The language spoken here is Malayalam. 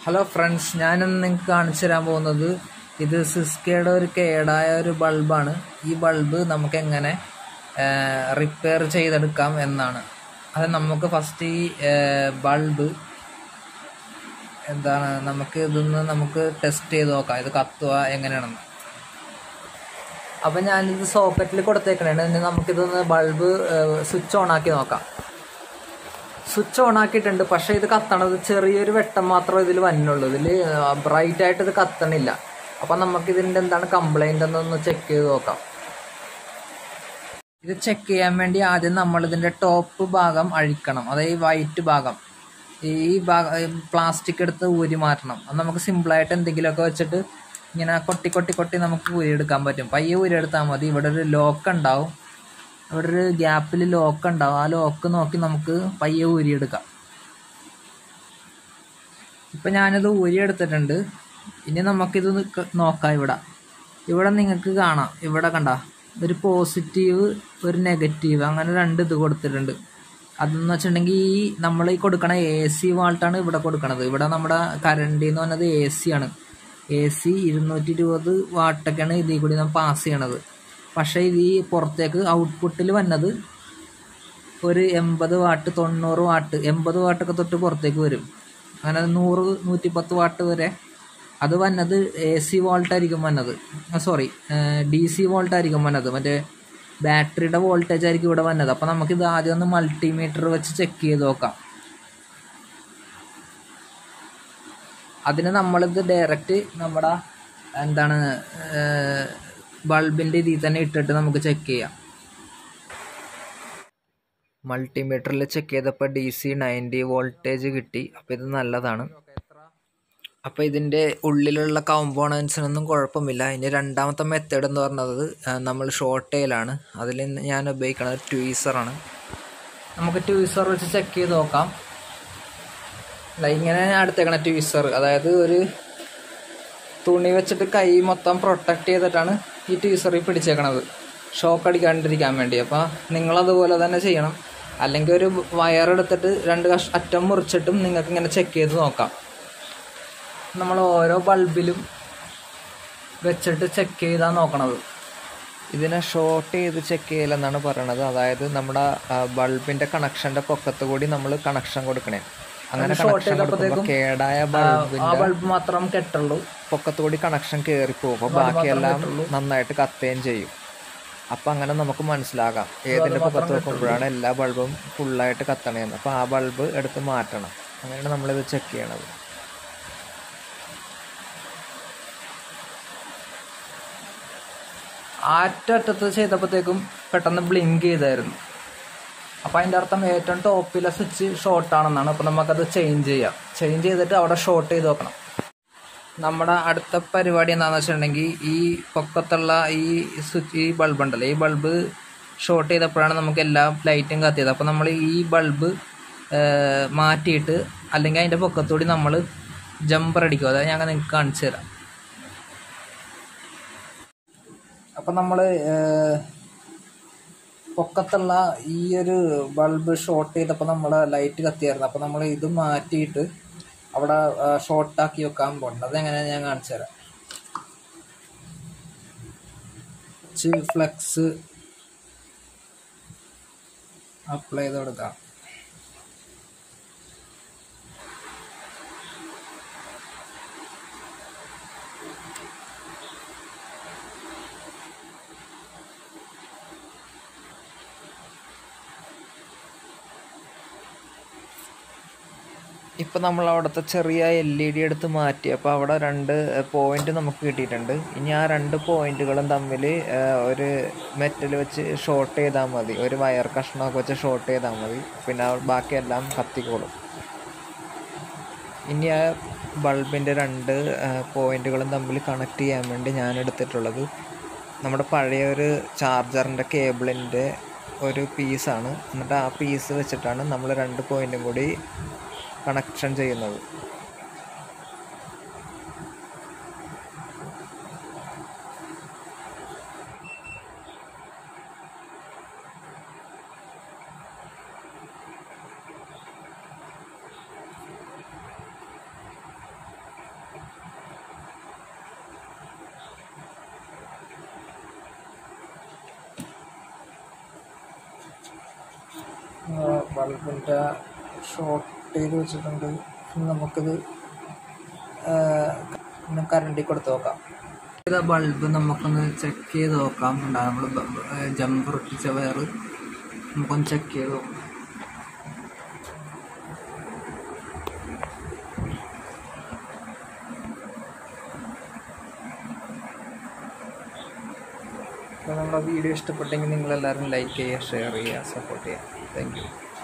ഹലോ ഫ്രണ്ട്സ് ഞാനിന്ന് നിങ്ങൾക്ക് കാണിച്ചു തരാൻ പോകുന്നത് ഇത് സിസ്കയുടെ ഒരു കേടായ ഒരു ബൾബാണ് ഈ ബൾബ് നമുക്ക് എങ്ങനെ റിപ്പയർ ചെയ്തെടുക്കാം എന്നാണ് അത് നമുക്ക് ഫസ്റ്റ് ഈ ബൾബ് എന്താണ് നമുക്ക് ഇതൊന്ന് നമുക്ക് ടെസ്റ്റ് ചെയ്ത് നോക്കാം ഇത് കത്തുക എങ്ങനെയാണെന്ന് അപ്പം ഞാനിത് സോക്കറ്റിൽ കൊടുത്തേക്കണേ ഇനി നമുക്കിതൊന്ന് ബൾബ് സ്വിച്ച് ഓൺ ആക്കി നോക്കാം സ്വിച്ച് ഓൺ ആക്കിയിട്ടുണ്ട് പക്ഷെ ഇത് കത്തണത് ചെറിയൊരു വെട്ടം മാത്രമേ ഇതിൽ വന്നുള്ളൂ ഇതിൽ ബ്രൈറ്റ് ആയിട്ട് ഇത് കത്തണില്ല അപ്പം നമുക്ക് ഇതിൻ്റെ എന്താണ് കംപ്ലൈൻ്റ് എന്നൊന്ന് ചെക്ക് ചെയ്ത് നോക്കാം ഇത് ചെക്ക് ചെയ്യാൻ വേണ്ടി ആദ്യം നമ്മൾ ഇതിൻ്റെ ടോപ്പ് ഭാഗം അഴിക്കണം അതായത് ഈ വൈറ്റ് ഭാഗം ഈ ഭാഗം പ്ലാസ്റ്റിക് എടുത്ത് ഊരി മാറ്റണം അത് നമുക്ക് സിമ്പിളായിട്ട് എന്തെങ്കിലുമൊക്കെ വെച്ചിട്ട് ഇങ്ങനെ കൊട്ടി കൊട്ടി കൊട്ടി നമുക്ക് ഊരിയെടുക്കാൻ പറ്റും പയ്യെ ഊരിയെടുത്താൽ മതി ഇവിടെ ഒരു ലോക്ക് ഉണ്ടാവും ഇവിടെ ഒരു ഗ്യാപ്പിൽ ലോക്ക് ഉണ്ടാവും ആ ലോക്ക് നോക്കി നമുക്ക് പയ്യെ ഊരിയെടുക്കാം ഇപ്പം ഞാനിത് ഊരിയെടുത്തിട്ടുണ്ട് ഇനി നമുക്കിത് നോക്കാം ഇവിടെ ഇവിടെ നിങ്ങൾക്ക് കാണാം ഇവിടെ കണ്ട ഒരു പോസിറ്റീവ് ഒരു നെഗറ്റീവ് അങ്ങനെ രണ്ട് ഇത് കൊടുത്തിട്ടുണ്ട് അതെന്ന് വെച്ചിട്ടുണ്ടെങ്കിൽ ഈ നമ്മൾ ഈ കൊടുക്കണ എ സി വാൾട്ടാണ് ഇവിടെ കൊടുക്കണത് ഇവിടെ നമ്മുടെ കറണ്ട് എന്ന് പറഞ്ഞത് എ സി ആണ് എ സി ഇരുന്നൂറ്റി ഇരുപത് വാട്ടൊക്കെയാണ് ഇതിൽ കൂടി നാം പാസ് ചെയ്യണത് പക്ഷേ ഇത് ഈ പുറത്തേക്ക് ഔട്ട്പുട്ടിൽ വന്നത് ഒരു എൺപത് വാട്ട് തൊണ്ണൂറ് വാട്ട് എൺപത് വാട്ടൊക്കെ തൊട്ട് പുറത്തേക്ക് വരും അങ്ങനെ നൂറ് നൂറ്റിപ്പത്ത് വാട്ട് വരെ അത് വന്നത് എ സി വോൾട്ടായിരിക്കും വന്നത് സോറി ഡി സി വോൾട്ടായിരിക്കും വന്നത് മറ്റേ ബാറ്ററിയുടെ വോൾട്ടേജ് ആയിരിക്കും ഇവിടെ വന്നത് അപ്പം നമുക്കിത് ആദ്യം ഒന്ന് മൾട്ടിമീറ്റർ വെച്ച് ചെക്ക് ചെയ്ത് നോക്കാം അതിന് നമ്മളിത് ഡയറക്റ്റ് നമ്മുടെ എന്താണ് ബൾബിൻ്റെ ഇതിൽ തന്നെ ഇട്ടിട്ട് നമുക്ക് ചെക്ക് ചെയ്യാം മൾട്ടിമീറ്ററിൽ ചെക്ക് ചെയ്തപ്പോൾ ഡി സി നയൻറ്റി വോൾട്ടേജ് കിട്ടി അപ്പോൾ ഇത് നല്ലതാണ് അപ്പോൾ ഇതിൻ്റെ ഉള്ളിലുള്ള കോമ്പോണൻസിനൊന്നും കുഴപ്പമില്ല ഇനി രണ്ടാമത്തെ മെത്തേഡ് എന്ന് പറഞ്ഞത് നമ്മൾ ഷോർട്ട് ചെയ്യലാണ് അതിൽ ഞാൻ ഉപയോഗിക്കുന്നത് ട്വീസറാണ് നമുക്ക് ട്വീസർ വെച്ച് ചെക്ക് ചെയ്ത് നോക്കാം അല്ല ഇങ്ങനെ അടുത്തേക്കണ ട്വീസർ അതായത് ഒരു തുണി വെച്ചിട്ട് കൈ മൊത്തം പ്രൊട്ടക്റ്റ് ചെയ്തിട്ടാണ് ഈ ട്വീസറിൽ പിടിച്ചേക്കണത് ഷോക്ക് അടിക്കാണ്ടിരിക്കാൻ വേണ്ടി അപ്പോൾ നിങ്ങളതുപോലെ തന്നെ ചെയ്യണം അല്ലെങ്കിൽ ഒരു വയർ എടുത്തിട്ട് രണ്ട് കഷ അറ്റം മുറിച്ചിട്ടും നിങ്ങൾക്ക് ഇങ്ങനെ ചെക്ക് ചെയ്ത് നോക്കാം നമ്മൾ ഓരോ ബൾബിലും വെച്ചിട്ട് ചെക്ക് ചെയ്താൽ നോക്കണത് ഇതിനെ ഷോർട്ട് ചെയ്ത് ചെക്ക് ചെയ്യലെന്നാണ് പറയണത് അതായത് നമ്മുടെ ബൾബിൻ്റെ കണക്ഷൻ്റെ പൊക്കത്ത് കൂടി നമ്മൾ കണക്ഷൻ കൊടുക്കണേ അങ്ങനെ കണക്ഷൻ കൊടുക്കുമ്പോൾ കേടായ ബൾബിന്റെ ബൾബ് മാത്രം കെട്ടുള്ളൂ പൊക്കത്തുകൂടി കണക്ഷൻ കയറിപ്പോകും അപ്പോൾ ബാക്കിയെല്ലാം നന്നായിട്ട് കത്തുകയും ചെയ്യും അപ്പം അങ്ങനെ നമുക്ക് മനസ്സിലാകാം ഏതിൻ്റെ പൊക്കത്ത് വെക്കുമ്പോഴാണ് എല്ലാ ബൾബും ഫുള്ളായിട്ട് കത്തണേന്ന് അപ്പോൾ ആ ബൾബ് എടുത്ത് മാറ്റണം അങ്ങനെയാണ് നമ്മളിത് ചെക്ക് ചെയ്യണത് ആറ്ററ്റത്ത് ചെയ്തപ്പോഴത്തേക്കും പെട്ടെന്ന് ബ്ലിങ്ക് ചെയ്തായിരുന്നു അപ്പോൾ അതിൻ്റെ അർത്ഥം ഏറ്റവും ടോപ്പിലെ സ്വിച്ച് ഷോർട്ടാണെന്നാണ് അപ്പോൾ നമുക്കത് ചേഞ്ച് ചെയ്യാം ചേഞ്ച് ചെയ്തിട്ട് അവിടെ ഷോർട്ട് ചെയ്ത് നോക്കണം നമ്മുടെ അടുത്ത പരിപാടി എന്താണെന്ന് വെച്ചിട്ടുണ്ടെങ്കിൽ ഈ പൊക്കത്തുള്ള ഈ സ്വിച്ച് ഈ ബൾബ് ഉണ്ടല്ലോ ഈ ബൾബ് ഷോർട്ട് ചെയ്തപ്പോഴാണ് നമുക്ക് എല്ലാ ലൈറ്റും കത്തിയത് അപ്പോൾ നമ്മൾ ഈ ബൾബ് മാറ്റിയിട്ട് അല്ലെങ്കിൽ അതിൻ്റെ പൊക്കത്തൂടി നമ്മൾ ജമ്പർ അടിക്കും അതായത് ഞാൻ നിങ്ങൾക്ക് കാണിച്ചു തരാം അപ്പം നമ്മൾ പൊക്കത്തുള്ള ഈ ഒരു ബൾബ് ഷോർട്ട് ചെയ്തപ്പോൾ നമ്മളെ ലൈറ്റ് കത്തിയായിരുന്നു അപ്പോൾ നമ്മൾ ഇത് മാറ്റിയിട്ട് അവിടെ ഷോർട്ടാക്കി വെക്കാൻ പോകുന്നുണ്ട് അതെങ്ങനെയാണ് ഞാൻ കാണിച്ചു തരാം കുറച്ച് ഫ്ലെക്സ് അപ്ലൈ ചെയ്ത് കൊടുക്കാം ഇപ്പം നമ്മൾ അവിടുത്തെ ചെറിയ എൽ ഇ ഡി എടുത്ത് മാറ്റി അപ്പോൾ അവിടെ രണ്ട് പോയിന്റ് നമുക്ക് കിട്ടിയിട്ടുണ്ട് ഇനി ആ രണ്ട് പോയിന്റുകളും തമ്മിൽ ഒരു മെറ്റൽ വെച്ച് ഷോർട്ട് ചെയ്താൽ മതി ഒരു വയർ കഷ്ണമൊക്കെ വെച്ച് ഷോർട്ട് ചെയ്താൽ മതി പിന്നെ ബാക്കിയെല്ലാം കത്തിക്കോളും ഇനി ആ ബൾബിൻ്റെ രണ്ട് പോയിന്റുകളും തമ്മിൽ കണക്ട് ചെയ്യാൻ വേണ്ടി ഞാൻ എടുത്തിട്ടുള്ളത് നമ്മുടെ പഴയ ഒരു ചാർജറിൻ്റെ കേബിളിൻ്റെ ഒരു പീസാണ് എന്നിട്ട് ആ പീസ് വെച്ചിട്ടാണ് നമ്മൾ രണ്ട് പോയിന്റും കൂടി കണക്ഷൻ ചെയ്യുന്നത് ബൾബിൻ്റെ ഷോർട്ട് ചെയ്ത് വെച്ചിട്ടുണ്ട് ഇനി നമുക്കിത് കറണ്ടിൽ കൊടുത്ത് നോക്കാം ഇത് ബൾബ് നമുക്കൊന്ന് ചെക്ക് ചെയ്ത് നോക്കാം ഉണ്ടാകും നമ്മൾ ജമ്പർ ഒട്ടിച്ച വയർ നമുക്കൊന്ന് ചെക്ക് ചെയ്ത് നോക്കാം അപ്പോൾ നമ്മുടെ വീഡിയോ ഇഷ്ടപ്പെട്ടെങ്കിൽ നിങ്ങളെല്ലാവരും ലൈക്ക് ചെയ്യുക ഷെയർ ചെയ്യുക സപ്പോർട്ട് ചെയ്യുക താങ്ക് യു